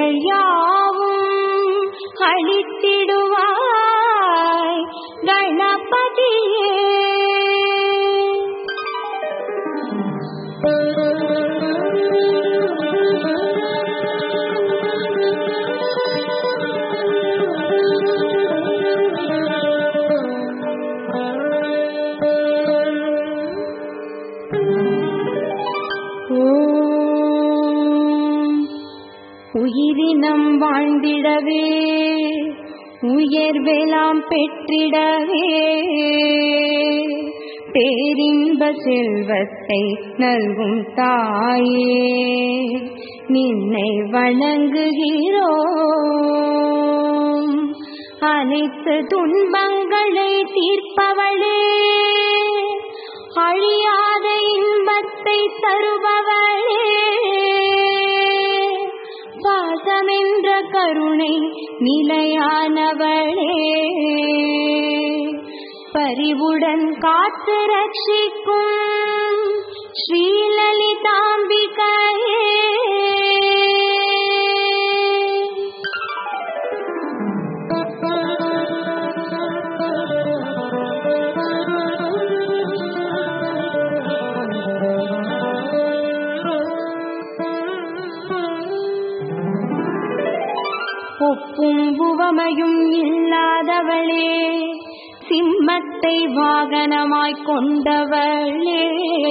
குறைகள் யாவும் அழித்திடுவாய் கணபதியே ஓம் உயிரினம் வாழ்ந்திடவே உயர்வெலாம் பெற்றிடவே பேரின்ப செல்வத்தை நல்கும் தாயே நின்னை வணங்குகிறோம் அனைத்து துன்பங்களை தீர்ப்பவளே அழியாத இன்பத்தை தருபவளே பாசமென்ற கருணை நிலையானவளே பரிவுடன் காத்து ரட்சிக்கும் ஸ்ரீலலிதாம்பிகையே ஒப்பும் உவமையும் இல்லாதவளே சிம்மத்தை வாகனமாய்க் கொண்டவளே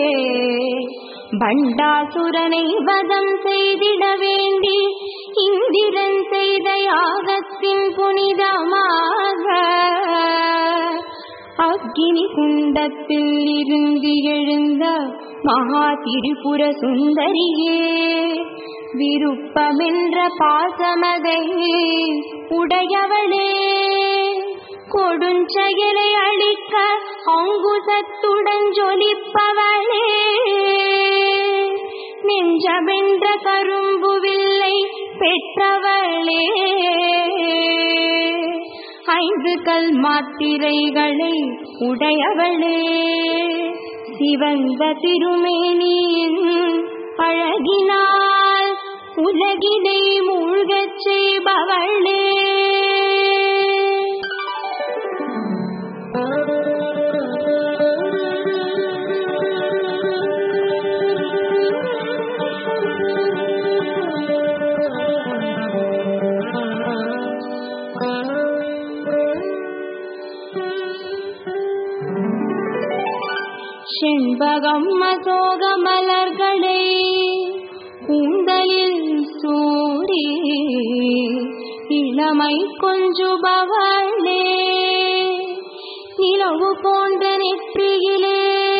பண்டாசுரனை வதம் செய்திட வேண்டி இந்திரன் செய்த யாகத்தின் புனிதமாக அக்கினி குண்டத்தில் இருந்து எழுந்த மகா திரிபுர சுந்தரியே விருப்பமென்ற பாசமதை உடையவளே கொடுஞ்செயலை அழிக்க அங்குசத்துடன் ஜொலிப்பவளே நெஞ்சமென்ற கரும்புவில்லை பெற்றவளே ஐந்து கல் மாத்திரைகளை உடையவளே சிவந்த திருமேனியின் அழகினால் உலகினை மூழ்கச் செய்பவளே செண்பகம் அசோக மலர்களை கூந்தலில் சூடி இளமை கொஞ்சுபவளே நிலவு போன்ற நெற்றியிலே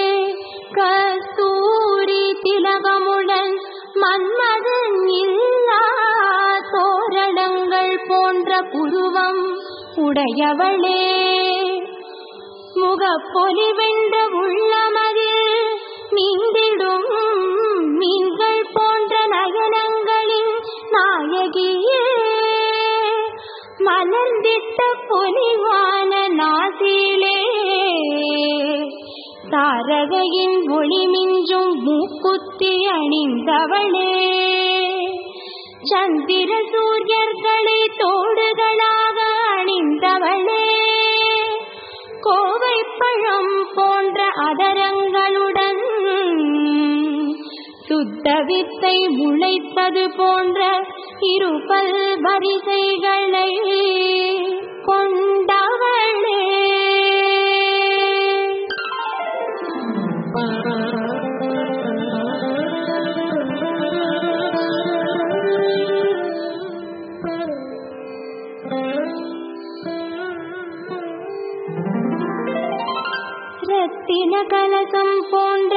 கஸ்தூரி திலகமுடன் மன்மதன் இல்லா தோரணங்கள் போன்ற புருவம் உடையவளே முகப்பொலிவென்ற உள்ளமதில் நீந்திடும் மீன்கள் போன்ற நயனங்களின் நாயகியே மலர்ந்திட்ட பொலிவான நாசிலே தாரகையின் ஒளி மிஞ்சும் மூக்குத்தி அணிந்தவளே சந்திர சூரியர்களை தோடுகளாக அணிந்தவளே கோவை பழம் போன்ற அதரங்களுடன் சுத்த வித்தை முளைத்தது போன்ற இருபல் வரிசைகளை கொண்டவளே ரத்தின கலசம் போன்ற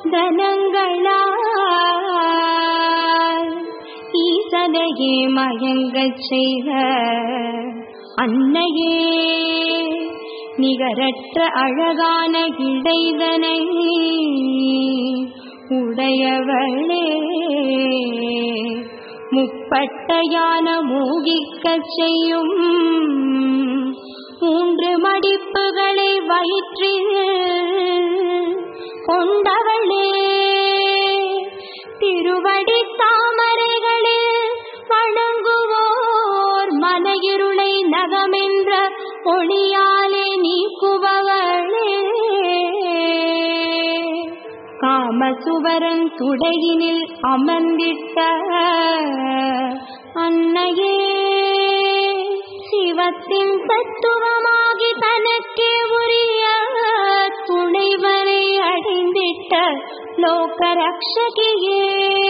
தனங்களால் ஈசனையே மயங்கச் செய்த அன்னையே நிகரற்ற அழகான இடைதனை உடையவளே முப்பட்ட யான மூகிக்கச் செய்யும் மூன்று மடிப்புகளை வயிற்றில் கொண்டவளே திருவடி தாமரைகளில் வணங்குவோம் ஒளியாலே நீக்குபவளே காமசுவரன் துடையினில் அமர்ந்திட்ட அன்னையே சிவத்தின் தத்துவமாகி தனக்கே உரிய துணைவரை அடைந்திட்ட லோக ரக்ஷகியே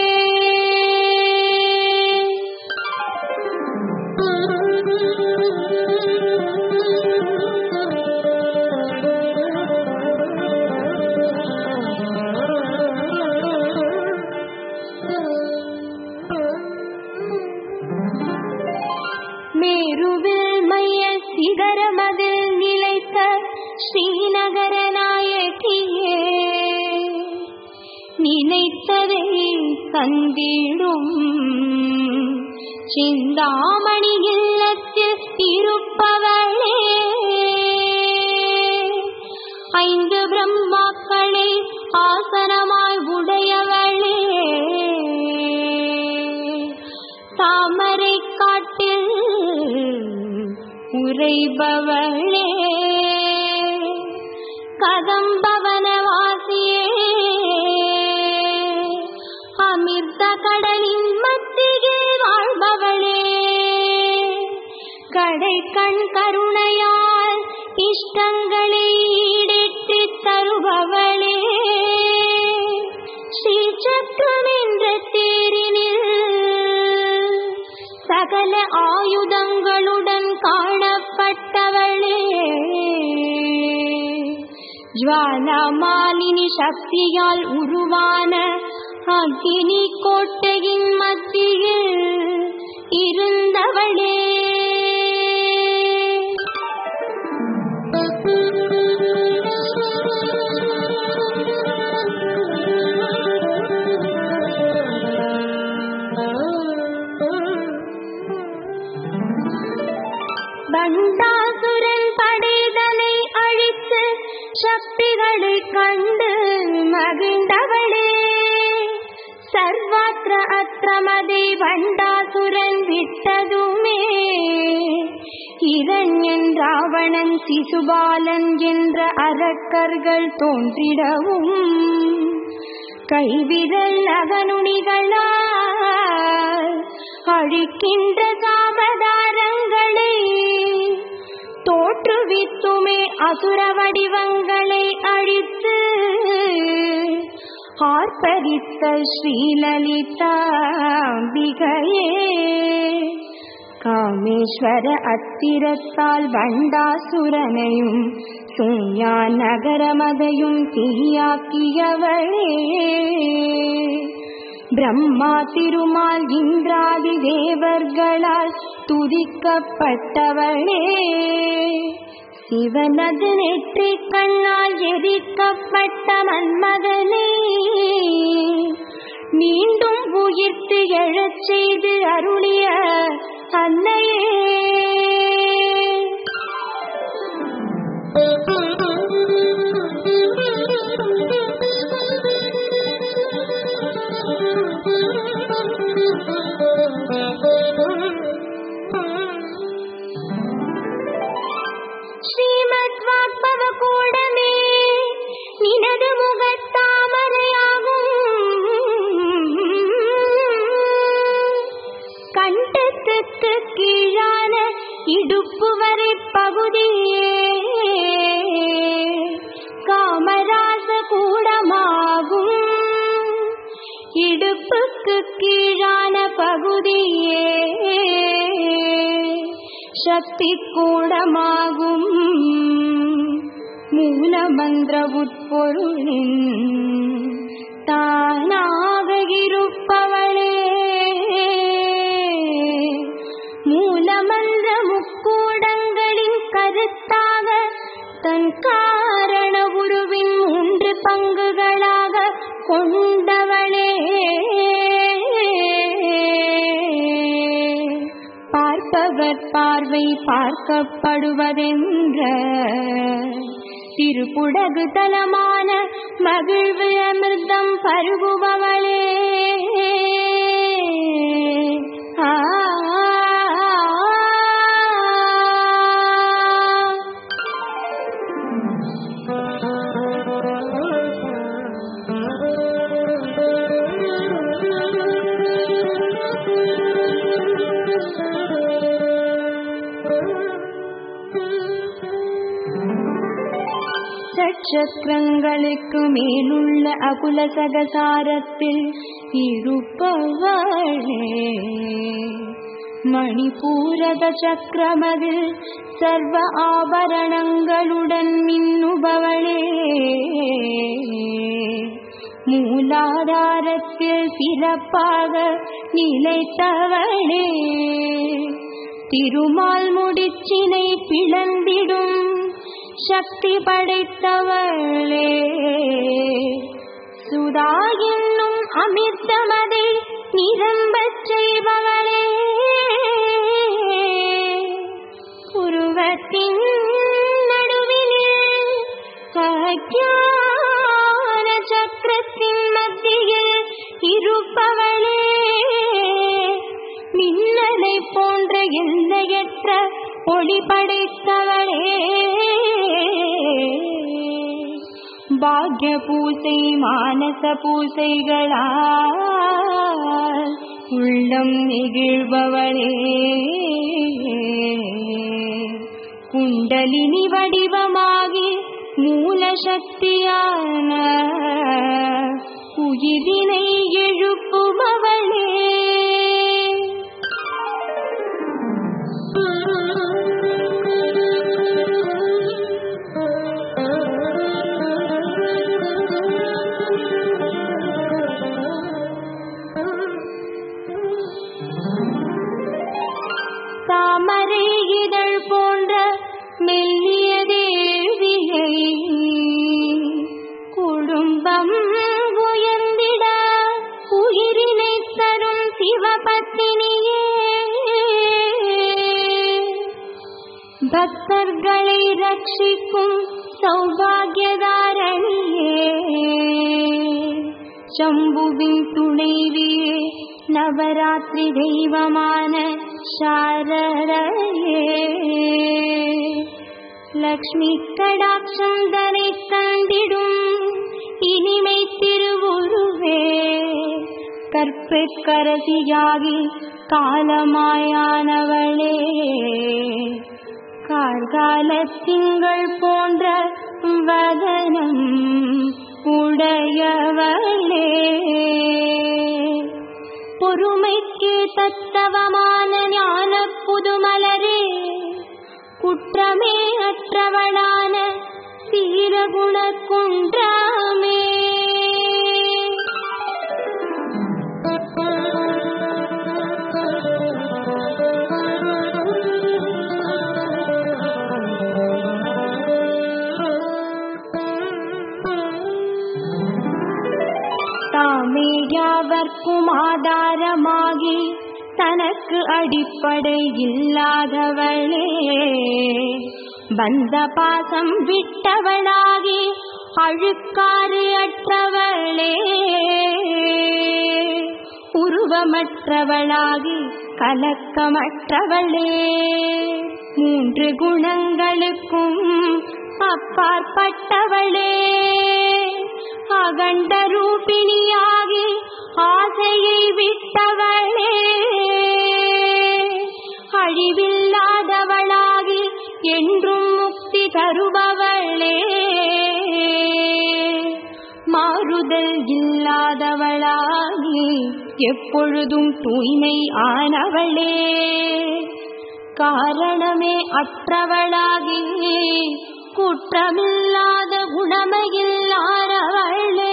மேருவில் மைய சிகரமதில் நிலைத்த ஸ்ரீநகர நாயகியே நினைத்ததை தந்திடும் சிந்தாமணி இல்லத்தில் இருப்பவளே ஐந்து பிரம்மாக்களை ஆசனமாய் உடையவளே தாமரை காட்டில் உரைபவளே கதம்பவனவாசியே அமிர்த கடலின் மத்தியில் வாழ்பவளே கடை கண் கருணையால் இஷ்டங்களை ஈடேற்றித் தருபவளே ஸ்ரீ சக்கரம் என்ற தேரினில் சகல ஆயுதங்களுடன் காணப்பட்டவளே ஜுவாலமாலினி சக்தியால் உருவான அக்னி கோட்டையின் மத்தியில் இருந்தவளே பண்டாசுரன் படைதனை அழித்து சக்திகளை கண்டு மகிழ்ந்தவளே சர்வாத்திர அத்திரமதை பண்டாசுரன் விட்டதுமே இரண்யன் ராவணன் சிசுபாலன் என்ற அரக்கர்கள் தோன்றிடவும் கைவிரல் அகனுணிகளால் அழிக்கின்ற சாபதாரங்களை தோற்றுவித்துமே அசுர வடிவங்களை அழித்து ஆர்ப்பரித்த ஸ்ரீலலிதாம்பிகையே காமேஸ்வர அத்திரத்தால் பண்டாசுரனையும் சூன்யா நகரமதையும் தீயாக்கியவளே பிரம்மா திருமால் இந்திராதி தேவர்களால் துதிக்கப்பட்டவளே சிவனது நெற்றி கண்ணால் எரிக்கப்பட்ட மன்மகனே மீண்டும் உயிர்த்து எழச் செய்து அருளிய அன்னையே ஸ்ரீமத் வாக்பவ கூடமே நினது முகத்தாமரையாகும் கண்டத்துக்கு கீழான இடுப்பு வரை பகுதியே காமராச கூடமாகும் இடுப்புக்கு கீழான பகுதியே சக்தி கூடமாகும் மூலமந்திர உட்பொருளின் தானாக இருப்பவளே மூலமந்திர முக்கூடங்களின் கருத்தாக தன் காரண உருவின் மூன்று பங்குகளாக கொண்டவளே பார்ப்பவர் பார்வை பார்க்கப்படுவதென்ற திருப்புடகு தலமான மகிழ்வு அமிர்தம் பருகுபவளே ஆ நட்சத்திரங்களுக்கு மேலுள்ள அகுல சகசாரத்தில் இருப்பவளே மணிபூரத சக்கரமதில் சர்வ ஆபரணங்களுடன் மின்னுபவளே மூலாதாரத்தில் சிறப்பாக நிலைத்தவளே திருமால் முடிச்சினை பிளந்திடும் சக்தி படைத்தவளே சுதா என்னும் அமிர்தமதை நிரம்பச் செய்பவளே உருவத்தின் நடுவிலே அஜான சக்கரத்தின் மத்தியில் இருப்பவளே மின்னலை போன்ற எல்லையற்ற ஒளி படைத்தவளே பாக்ய பூசை மானச பூசைகளால் உள்ளம் நெகிழ்பவளே குண்டலினி வடிவமாகி மூல சக்தியான உயிரினை எழுப்புபவளே தாமரை இதழ் போன்ற மெல்லிய தேவியை குடும்பம் உயர்ந்திட உயிரினை தரும் சிவபத்தினியே பக்தர்களை ரட்சிக்கும் சௌபாகியதாரணியே சம்புவின் துணைவியே நவராத்திரி தெய்வமான சாரரையே லக்ஷ்மி கடாட்சம் தனை தந்திடும் இனிமை திருவுருவே கற்பெக்கரசியாகி காலமாயானவளே கார்கால திங்கள் போன்ற வதனம் உடையவளே பொறுமைக்கு தத்தவமான ஞான புதுமலரே குற்றமே அற்றவளான சீரகுண குன்றமே தாமே யாவர்க்கும் ஆதாரமாகி தனக்கு அடிப்படை இல்லாதவளே பந்த பாசம் விட்டவளாகி அழுக்காறு அற்றவளே உருவமற்றவளாகி கலக்கமற்றவளே மூன்று குணங்களுக்கும் அப்பாற்பட்டவளே அகண்ட ரூபிணியாகி ஆசையை விட்டவளே அழிவில்லாதவளாகி என்றும் முக்தி தருபவளே மாறுதல் இல்லாதவளாகி எப்பொழுதும் தூய்மை ஆனவளே காரணமே அற்றவளாகி குற்றமில்லாத குணமையில்லாதவளே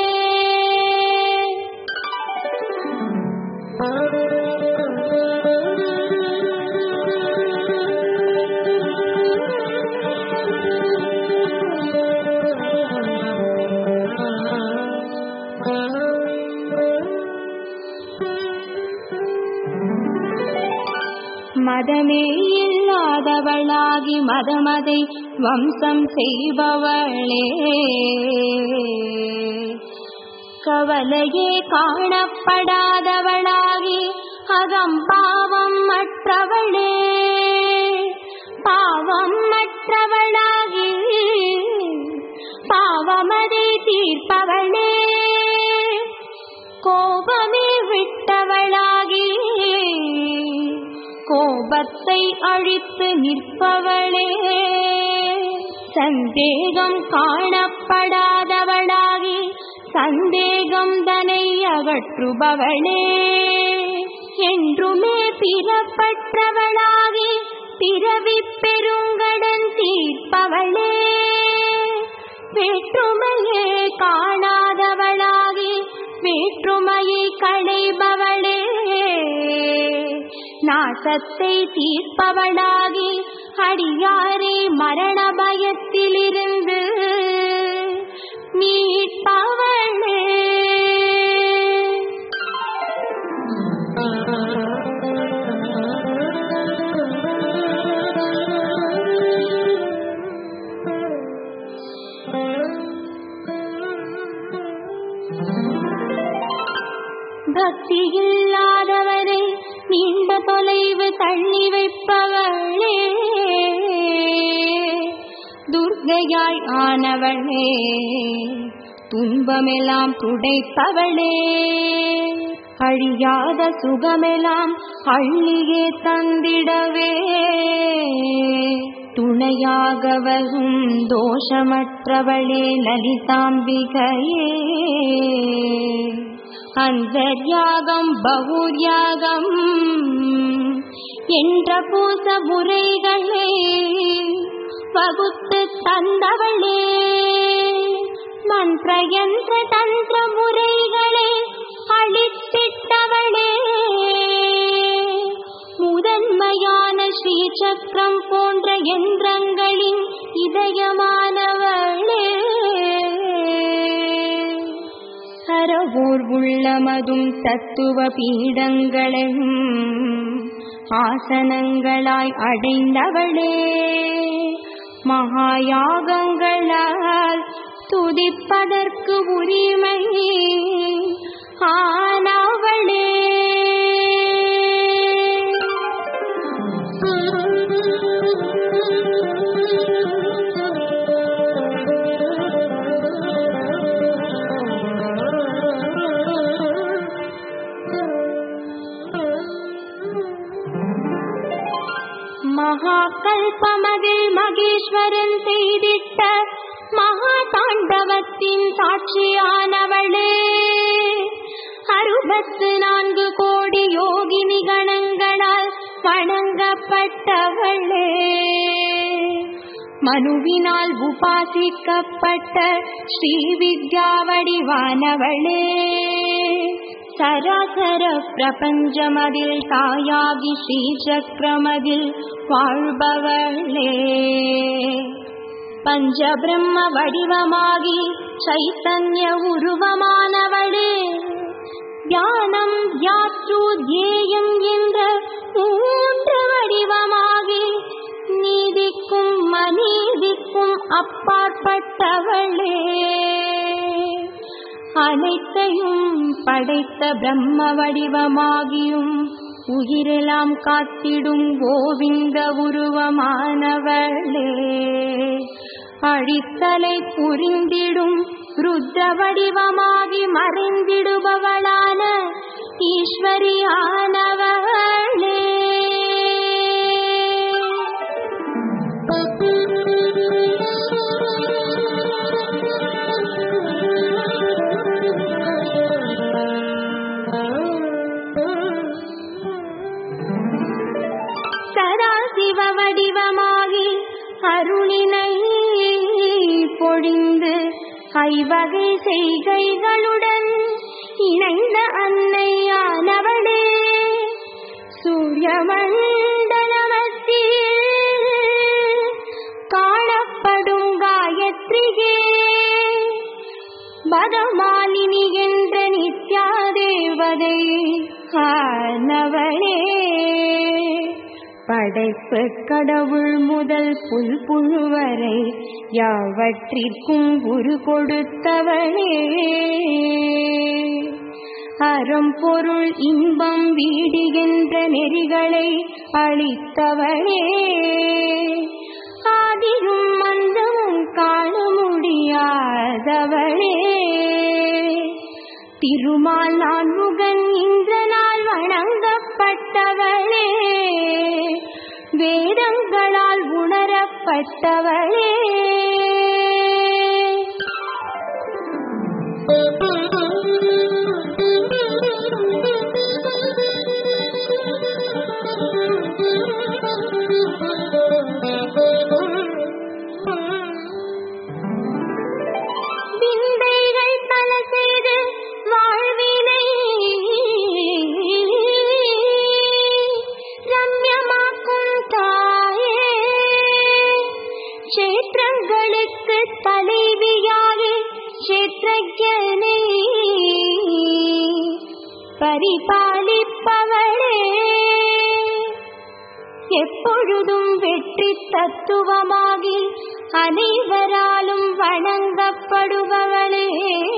மதமே இல்லாதவளாகி மதமதை வம்சம் செய்பவளே கவலையே காணப்படாதவளாகி அகம் பாவம் மற்றவளே பாவம் மற்றவளாகி பாவமதை தீர்ப்பவளே கோபமே விட்டவளாகி கோபத்தை அழித்து நிற்பவளே சந்தேகம் காணப்படாதவளாகி சந்தேகம் தனை அகற்றுபவளே என்றுமே பிறப்பற்றவளாகி பிறவி பெருங்கடன் தீர்ப்பவளே வேற்றுமையே காணாதவளாகி வேற்றுமையை களைபவளே நாசத்தை தீர்ப்பவளாகி அடியாரை மரண பயத்திலிருந்து மீட்பவளே பக்தி இல்லாதவரை நீண்ட தொலைவு தள்ளி வைப்பவளே துர்கையாய் ஆனவளே துன்பமெல்லாம் துடைப்பவளே அழியாத சுகமெல்லாம் அள்ளியே தந்திடவே துணையாக வரும் தோஷமற்றவளே லலிதாம்பிகையே அந்தர்யாகம் பகுர்யாகம் என்ற பூச முறைகளே வகுத்து தந்தவளே மந்திர யந்திர தந்திர முறைகளே அளித்திட்டவளே முதன்மையான ஸ்ரீ சக்கரம் போன்ற யந்திரங்களின் இதயமானவளே சரவோர் உள்ளமதும் தத்துவ பீடங்களையும் ஆசனங்களாய் அடைந்தவளே மகாயாகங்களால் துதிப்பதற்கு உரிமை ஆனவளே மகாகல்பமதில் மகேஸ்வரன் செய்திட்ட மகா தாண்டவத்தின் சாட்சியானவளே அறுபத்து நான்கு கோடி யோகினி கணங்களால் வணங்கப்பட்டவளே மனுவினால் உபாசிக்கப்பட்ட ஸ்ரீ வித்யா வடிவானவளே சராசர பிரபஞ்சமதில் தாயாகி ஸ்ரீ சக்கரமதில் வாழ்பவளே பஞ்சபிரம்ம வடிவமாகி சைத்தன்ய உருவமானவளே தியானம் யாத்ரு தியேயம் என்ற மூன்று வடிவமாகி நீதிக்கும் மனீதிக்கும் அப்பாற்பட்டவளே அனைத்தையும் படைத்த பிரம்ம வடிவமாகியும் உயிரெல்லாம் காத்திடும் கோவிந்த உருவமானவளே அழித்தலை புரிந்திடும் ருத்ர வடிவமாகி மறைந்திடுபவளான ஈஸ்வரியானவளே சதாசிவ வடிவமாகி அருளினை பொழிந்து ஐவகை செய்கைகளுடன் இணைந்த அன்னையானவளே சூரிய மண்டலமத்தில் காணப்படும் காயத்ரியே பதமாலினி என்ற நித்யா தேவதை ஆனவளே படைப்பு கடவுள் முதல் புல் புழு வரை யாவற்றிற்கும் உரு கொடுத்தவளே அறம் பொருள் இன்பம் வீடுகின்ற நெறிகளை அளித்தவளே ஆதியும் மந்தமும் காண முடியாதவளே திருமால் நான்முகன் இந்திரனால் வணங்கப்பட்டவளே வேதங்களால் உணரப்பட்டவளே ஐயனை பரிபாலிப்பவளே எப்பொழுதும் வெற்றி தத்துவமாகி அனைவராலும் வணங்கப்படுபவளே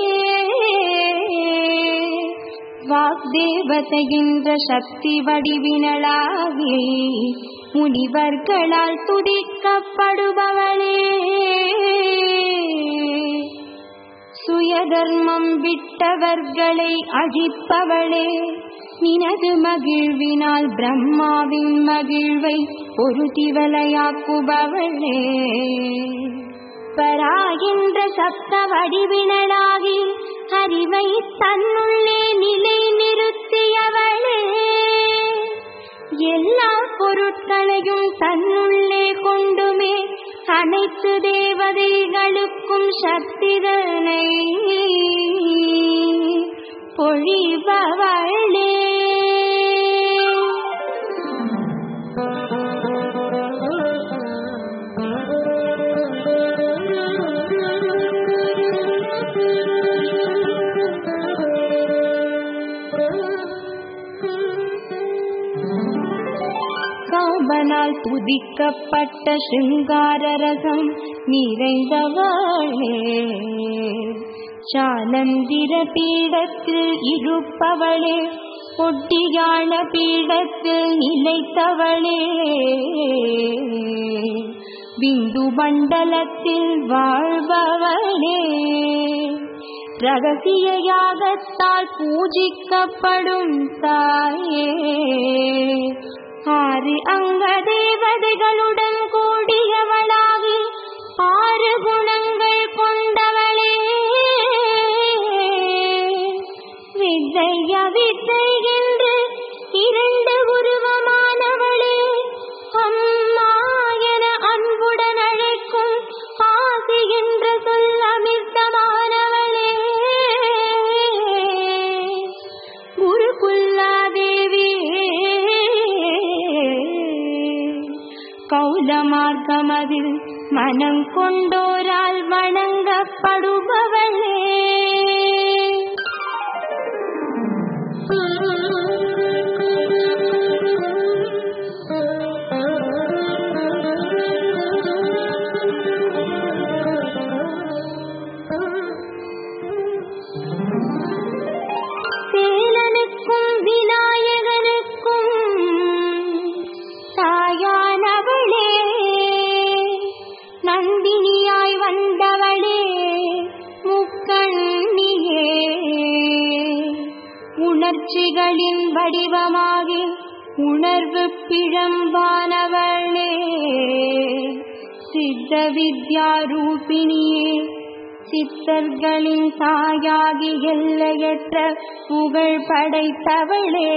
வாக்தேவதைகின்ற சக்தி வடிவினளாகி முனிவர்களால் துதிக்கப்படுபவளே சுயதர்மம் விட்டவர்களை அழிப்பவளே நினது மகிழ்வினால் பிரம்மாவின் மகிழ்வை ஒரு திவலையாக்குபவளே பரா என்ற சப்த வடிவினளாகி அறிவை தன்னுள்ளே நிலை நிறுத்தியவளே எல்லா பொருட்களையும் தன்னுள்ளே கொண்டுமே அனைத்து தேவதைகளுக்கும் சக்திதனை பொழிபவளே காமனால் துதிக்கப்பட்ட சிங்கார ரசம் நிறைந்தவளே சாலந்திர பீடத்தில் இருப்பவளே பொட்டியான பீடத்தில் நிலைத்தவளே பிந்து மண்டலத்தில் வாழ்பவளே ரகசிய யாகத்தால் பூஜிக்கப்படும் தாயே ஆறு அங்க தேவதைகளுடன் கூடியவளாகி ஆறு குணங்கள் கொண்டவளே வித்தைய வித்தை என்று இரண்டு உருவமானவளே அம்மா என அன்புடன் அழைக்கும் ஆசி என்ற சொல் அமிர்தமானவளே குருகுல்லாதேவி கௌலமார்க்கமதில் மனம் கொண்டோரால் வணங்கப்படுபவளே சேலனுக்கும் விநாயகனுக்கும் தாயானவளே நந்தினியாய் வந்தவளே முக்கண்ணியே உணர்ச்சிகளின் வடிவமாகி உணர்வு பிழம்பானவளே சித்த வித்யா ரூபிணியே சித்தர்களின் தாயாகி எல்லையற்ற புகழ் படைத்தவளே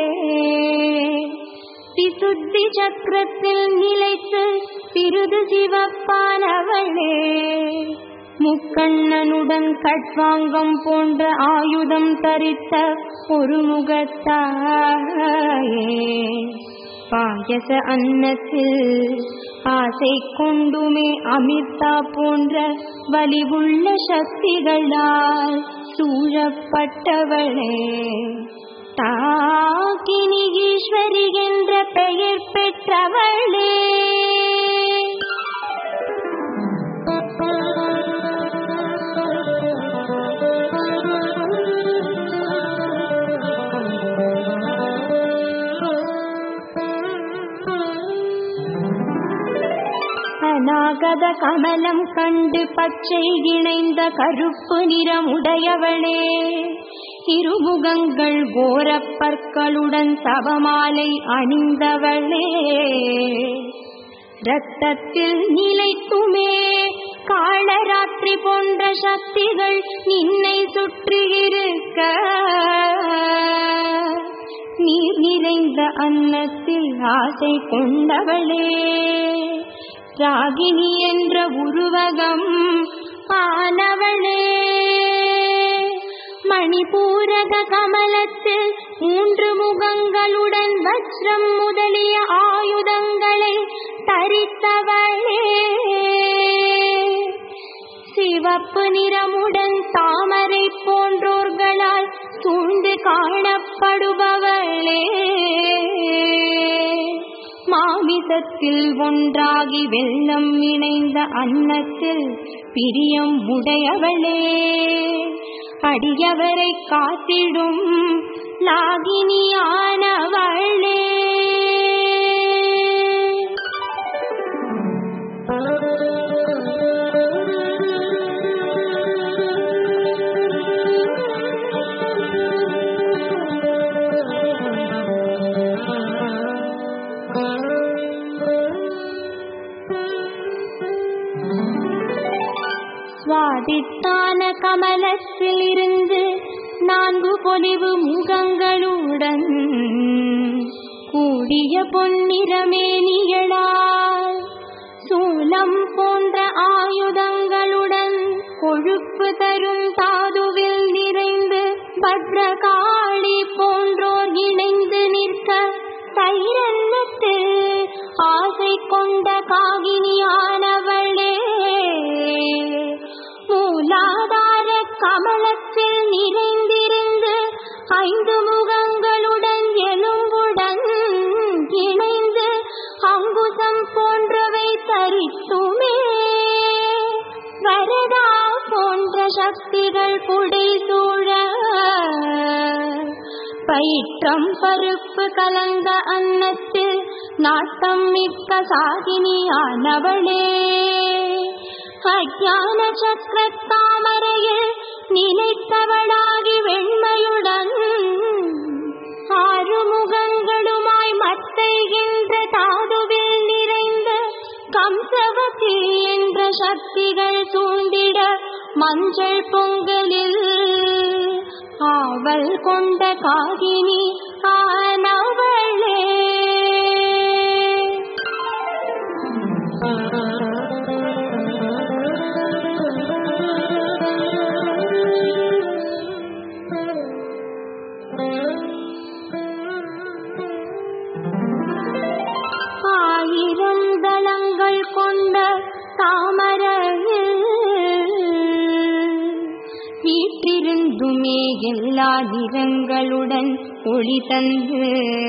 விசுத்தி சக்கரத்தில் நிலைத்து பிருது சிவப்பானவளே முக்கண்ணனுடன் கட்வாங்கம் போன்ற ஆயுதம் தரித்த ஒரு முகத்தாயே பாயச அன்னத்தில் ஆசை கொண்டுமே அமிர்தா போன்ற வலிவுள்ள சக்திகளால் சூழப்பட்டவளே தாக்கினி ஈஸ்வரி என்ற பெயர் பெற்றவளே அநாகத கமலம் கண்டு பச்சை இணைந்த கருப்பு நிறம் உடையவளே இருமுகங்கள் கோரப்பற்களுடன் சவமாலை அணிந்தவளே ரத்தத்தில் நிலைக்குமே காளராத்திரி போன்ற சக்திகள் நின்னை சுற்றியிருக்க நீர் நிறைந்த அன்னத்தில் ஆசை கொண்டவளே ராகினி என்ற உருவகம் ஆனவளே மணிபூரக கமலத்தில் மூன்று முகங்களுடன் வஜ்ரம் முதலிய ஆயுதங்களை தரித்தவளே சிவப்பு நிறமுடன் தாமரை பூ அமுதத்தில் ஒன்றாகி வெள்ளம் இணைந்த அன்னத்தில் பிரியம் உடையவளே அடியவரை காத்திடும் லாகினியானவளே சுவாதித்தான கமலத்தில் இருந்து நான்கு பொலிவு முகங்களுடன் கூடிய பொன்னிறமேனிகளால் சூலம் போன்ற ஆயுதங்களுடன் கொழுப்பு தரும் தாதுவில் நிறைந்து பத்ரகாளி போன்றோர் இணைந்து நிற்க தைரன்னத்தில் ஆசை கொண்ட காகினியானவளே மூலாதார கமலத்தில் நிறைந்திருந்து ஐந்து முகங்களுடன் எலும்புடன் இணைந்து அங்குசம் போன்றவை தரித்துமே வரதா போன்ற சக்திகள் புடை சூழ பயிற்றம் பருப்பு கலந்த அன்னத்தில் நாட்டம் மிக்க சாகினியானவளே அஜான சக்கர தாமரையில் நினைத்தவளாகி வெண்மையுடன் ஆறு முகங்களுமாய் மத்தைகின்ற தாதுவில் நிறைந்த கம்சவதி என்ற சக்திகள் சூழ்ந்திட மஞ்சள் பொங்கலில் ஆவல் கொண்ட காகினி ஆனவளே ஆயிரம் தளங்கள் கொண்ட தாமரையில் வீற்றிருந்துமே எல்லா நிறங்களுடன் ஒளி தந்து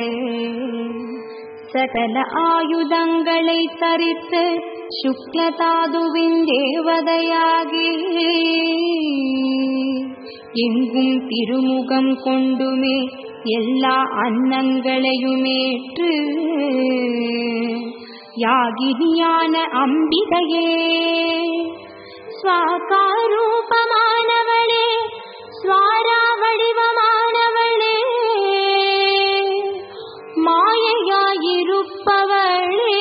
சகல ஆயுதங்களை தரித்து சுக்லதாதுவின் தேவதையாகி எங்கும் திருமுகம் கொண்டுமே எல்லா அன்னங்களையுமேற்று யாகினியான அம்பிகையே ஸ்வாகாரூபமானவளே ஸ்வாரா வடிவமானவளே மாயையாயிருப்பவளே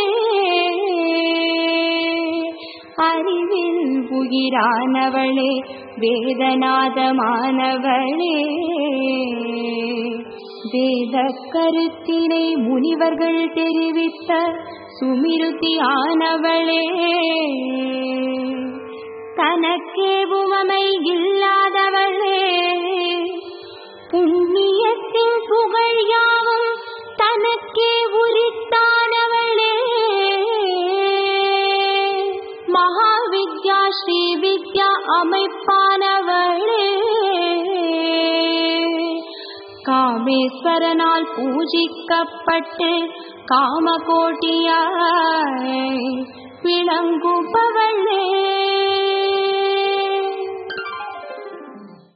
அறிவில் உயிரானவளே வேதநாதமானவளே வேத கருத்தினை முனிவர்கள் தெரிவித்த சுமிருதியானவளே தனக்கே உவமை இல்லாதவளே புண்ணியத்தின் புகழ் யாவும் தனக்கே உரித்தானவளே மகாவித்யா ஸ்ரீ வித்யா அமைப்பானவளே காமேஸ்வரனால் பூஜிக்கப்பட்டு காமகோட்டியாய் விளங்குபவளே